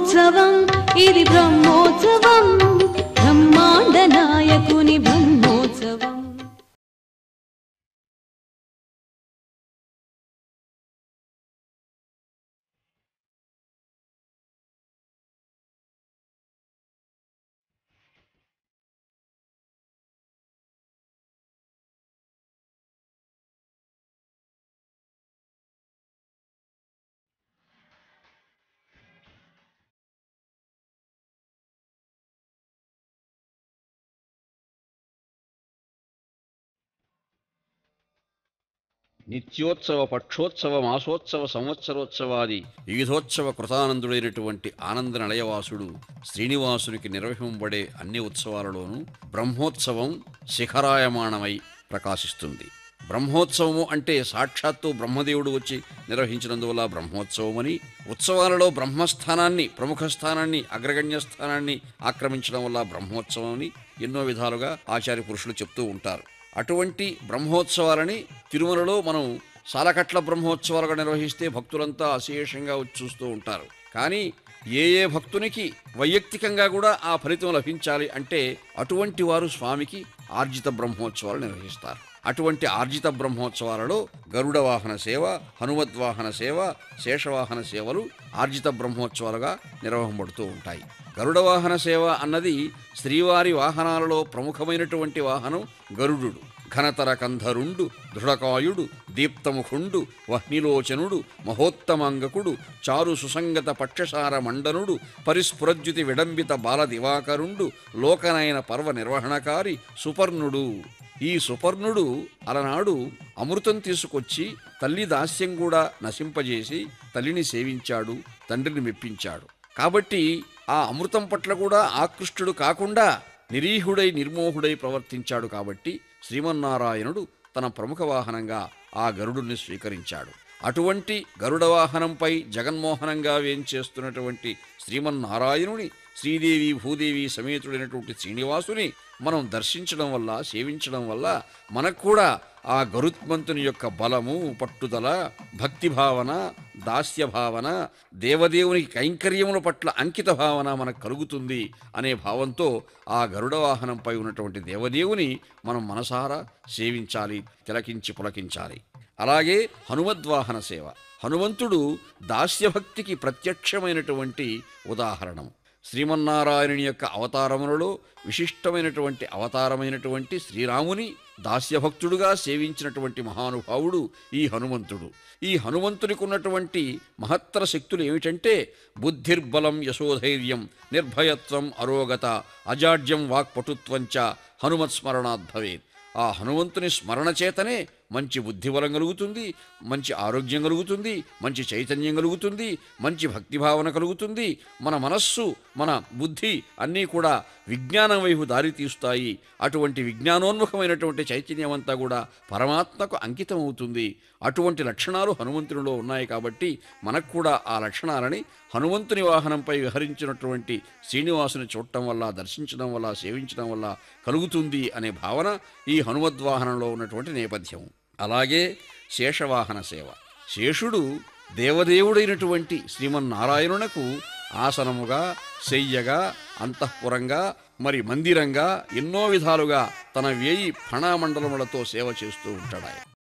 బ్రహ్మోత్సవం ఇది బ్రహ్మోత్సవం బ్రహ్మాండ నాయకుని బ్రహ్మోత్సవం నిత్యోత్సవ పక్షోత్సవ మాసోత్సవ సంవత్సరోత్సవాది వివిధోత్సవ కృతానందుడైనటువంటి ఆనంద నలయవాసుడు శ్రీనివాసునికి నిర్వహింపబడే అన్ని ఉత్సవాలలోనూ బ్రహ్మోత్సవం శిఖరాయమాణమై ప్రకాశిస్తుంది బ్రహ్మోత్సవము అంటే సాక్షాత్తు బ్రహ్మదేవుడు వచ్చి నిర్వహించినందువల్ల బ్రహ్మోత్సవమని ఉత్సవాలలో బ్రహ్మస్థానాన్ని ప్రముఖ స్థానాన్ని అగ్రగణ్య స్థానాన్ని ఆక్రమించడం వల్ల బ్రహ్మోత్సవమని ఎన్నో విధాలుగా ఆచార్య పురుషులు చెప్తూ ఉంటారు అటువంటి బ్రహ్మోత్సవాలని తిరుమలలో మనం సాలకట్ల బ్రహ్మోత్సవాలుగా నిర్వహిస్తే భక్తులంతా అశేషంగా వచ్చి చూస్తూ ఉంటారు కానీ ఏ ఏ భక్తునికి వైయక్తికంగా కూడా ఆ ఫలితం లభించాలి అంటే అటువంటి వారు స్వామికి ఆర్జిత బ్రహ్మోత్సవాలు నిర్వహిస్తారు అటువంటి ఆర్జిత బ్రహ్మోత్సవాలలో గరుడ వాహన సేవ హనుమద్వాహన సేవ శేషవాహన సేవలు ఆర్జిత బ్రహ్మోత్సవాలుగా నిర్వహింపబడుతూ ఉంటాయి గరుడ వాహన సేవ అన్నది శ్రీవారి వాహనాలలో ప్రముఖమైనటువంటి వాహనం గరుడు ఘనతర కంధరుండు దృఢకాయుడు దీప్తముఖుండు వహ్నిలోచనుడు మహోత్తమాంగకుడు చారు సుసంగత పక్షసార మండనుడు పరిస్ఫురజ్యుతి విడంబిత బాల దివాకరుండు లోకనయన పర్వ నిర్వహణకారి సుపర్ణుడు ఈ సుపర్ణుడు అలనాడు అమృతం తీసుకొచ్చి తల్లి దాస్యం కూడా నశింపజేసి తల్లిని సేవించాడు తండ్రిని మెప్పించాడు కాబట్టి ఆ అమృతం పట్ల కూడా ఆకృష్టుడు కాకుండా నిరీహుడై నిర్మోహుడై ప్రవర్తించాడు కాబట్టి శ్రీమన్నారాయణుడు తన ప్రముఖ వాహనంగా ఆ గరుడుని స్వీకరించాడు అటువంటి గరుడ వాహనంపై జగన్మోహనంగా వేంచేస్తున్నటువంటి శ్రీమన్నారాయణుని శ్రీదేవి భూదేవి సమేతుడైనటువంటి శ్రీనివాసుని మనం దర్శించడం వల్ల సేవించడం వల్ల మనకు కూడా ఆ గరుత్మంతుని యొక్క బలము పట్టుదల భక్తి భావన దాస్య భావన దేవదేవునికి కైంకర్యముల పట్ల అంకిత భావన మనకు కలుగుతుంది అనే భావంతో ఆ గరుడ వాహనంపై ఉన్నటువంటి దేవదేవుని మనం మనసారా సేవించాలి తిలకించి పులకించాలి అలాగే హనుమద్వాహన సేవ హనుమంతుడు దాస్యభక్తికి ప్రత్యక్షమైనటువంటి ఉదాహరణం శ్రీమన్నారాయణుని యొక్క అవతారములలో విశిష్టమైనటువంటి అవతారమైనటువంటి శ్రీరాముని దాస్యభక్తుడుగా సేవించినటువంటి మహానుభావుడు ఈ హనుమంతుడు ఈ హనుమంతునికి ఉన్నటువంటి మహత్తర శక్తులు ఏమిటంటే బుద్ధిర్బలం యశోధైర్యం నిర్భయత్వం అరోగత అజాడ్యం వాక్పటుత్వంచ హనుమత్స్మరణాత్ భవేత్ ఆ హనుమంతుని స్మరణ చేతనే మంచి బుద్ధిబలం కలుగుతుంది మంచి ఆరోగ్యం కలుగుతుంది మంచి చైతన్యం కలుగుతుంది మంచి భక్తిభావన కలుగుతుంది మన మనస్సు మన బుద్ధి అన్నీ కూడా విజ్ఞానం వైపు దారి తీస్తాయి అటువంటి విజ్ఞానోన్ముఖమైనటువంటి చైతన్యం అంతా కూడా పరమాత్మకు అంకితం అవుతుంది అటువంటి లక్షణాలు హనుమంతునిలో ఉన్నాయి కాబట్టి మనకు కూడా ఆ లక్షణాలని హనుమంతుని వాహనంపై విహరించినటువంటి శ్రీనివాసుని చూడటం వల్ల దర్శించడం వల్ల సేవించడం వల్ల కలుగుతుంది అనే భావన ఈ హనుమద్వాహనంలో ఉన్నటువంటి నేపథ్యం అలాగే శేషవాహన సేవ శేషుడు దేవదేవుడైనటువంటి శ్రీమన్నారాయణునకు ఆసనముగా శయ్యగా అంతఃపురంగా మరి మందిరంగా ఎన్నో విధాలుగా తన వేయి ఫణామండలములతో సేవ చేస్తూ ఉంటాడు ఆయన